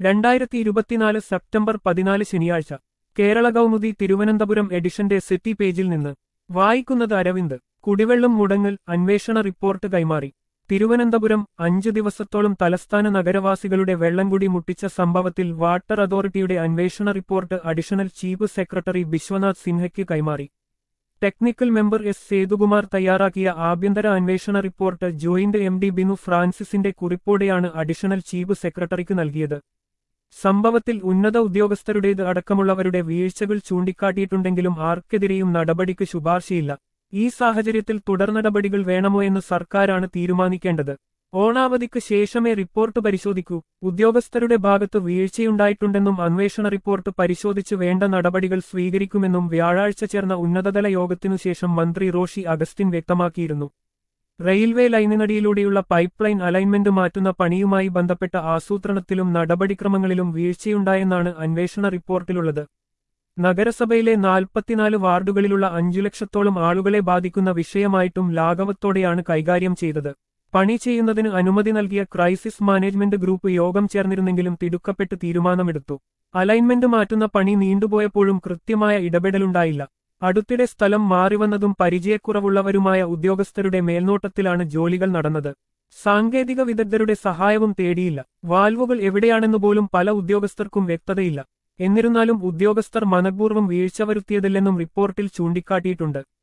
രണ്ടായിരത്തി ഇരുപത്തിനാല് സെപ്റ്റംബർ പതിനാല് ശനിയാഴ്ച കേരള കൗമുദി തിരുവനന്തപുരം എഡിഷന്റെ സിറ്റി പേജിൽ നിന്ന് വായിക്കുന്നത് അരവിന്ദ് കുടിവെള്ളം മുടങ്ങൽ അന്വേഷണ റിപ്പോർട്ട് കൈമാറി തിരുവനന്തപുരം അഞ്ചു ദിവസത്തോളം തലസ്ഥാന നഗരവാസികളുടെ വെള്ളംകുടി മുട്ടിച്ച സംഭവത്തിൽ വാട്ടർ അതോറിറ്റിയുടെ അന്വേഷണ report additional chief secretary Biswanath സിൻഹയ്ക്ക് കൈമാറി ടെക്നിക്കൽ മെമ്പർ എസ് സേതുകുമാർ തയ്യാറാക്കിയ ആഭ്യന്തര അന്വേഷണ report joint M D Binu ഫ്രാൻസിസിന്റെ കുറിപ്പോടെയാണ് അഡീഷണൽ ചീഫ് സെക്രട്ടറിക്ക് നൽകിയത് സംഭവത്തിൽ ഉന്നത ഉദ്യോഗസ്ഥരുടേത് അടക്കമുള്ളവരുടെ വീഴ്ചകൾ ചൂണ്ടിക്കാട്ടിയിട്ടുണ്ടെങ്കിലും ആർക്കെതിരെയും നടപടിക്ക് ശുപാർശയില്ല ഈ സാഹചര്യത്തിൽ തുടർ നടപടികൾ വേണമോ എന്ന് സർക്കാരാണ് തീരുമാനിക്കേണ്ടത് ഓണാവധിക്ക് ശേഷമേ റിപ്പോർട്ട് പരിശോധിക്കൂ ഉദ്യോഗസ്ഥരുടെ ഭാഗത്ത് വീഴ്ചയുണ്ടായിട്ടുണ്ടെന്നും അന്വേഷണ റിപ്പോർട്ട് പരിശോധിച്ച് വേണ്ട നടപടികൾ സ്വീകരിക്കുമെന്നും വ്യാഴാഴ്ച ചേർന്ന ഉന്നതതല യോഗത്തിനുശേഷം മന്ത്രി റോഷി അഗസ്റ്റിൻ വ്യക്തമാക്കിയിരുന്നു റെയിൽവേ ലൈനിനടിയിലൂടെയുള്ള പൈപ്പ് ലൈൻ അലൈൻമെന്റ് മാറ്റുന്ന പണിയുമായി ബന്ധപ്പെട്ട ആസൂത്രണത്തിലും നടപടിക്രമങ്ങളിലും വീഴ്ചയുണ്ടായെന്നാണ് അന്വേഷണ റിപ്പോർട്ടിലുള്ളത് നഗരസഭയിലെ നാൽപ്പത്തിനാല് വാർഡുകളിലുള്ള അഞ്ചു ലക്ഷത്തോളം ആളുകളെ ബാധിക്കുന്ന വിഷയമായിട്ടും ലാഘവത്തോടെയാണ് കൈകാര്യം ചെയ്തത് പണി ചെയ്യുന്നതിന് അനുമതി നൽകിയ ക്രൈസിസ് മാനേജ്മെന്റ് ഗ്രൂപ്പ് യോഗം ചേർന്നിരുന്നെങ്കിലും തിടുക്കപ്പെട്ട് തീരുമാനമെടുത്തു അലൈൻമെന്റ് മാറ്റുന്ന പണി നീണ്ടുപോയപ്പോഴും കൃത്യമായ ഇടപെടലുണ്ടായില്ല അടുത്തിടെ സ്ഥലം മാറിവന്നതും പരിചയക്കുറവുള്ളവരുമായ ഉദ്യോഗസ്ഥരുടെ മേൽനോട്ടത്തിലാണ് ജോലികൾ നടന്നത് സാങ്കേതിക വിദഗ്ധരുടെ സഹായവും തേടിയില്ല വാൽവുകൾ എവിടെയാണെന്ന് പോലും പല ഉദ്യോഗസ്ഥർക്കും വ്യക്തതയില്ല എന്നിരുന്നാലും ഉദ്യോഗസ്ഥർ മനഃപൂർവ്വം വീഴ്ച വരുത്തിയതില്ലെന്നും റിപ്പോർട്ടിൽ ചൂണ്ടിക്കാട്ടിയിട്ടുണ്ട്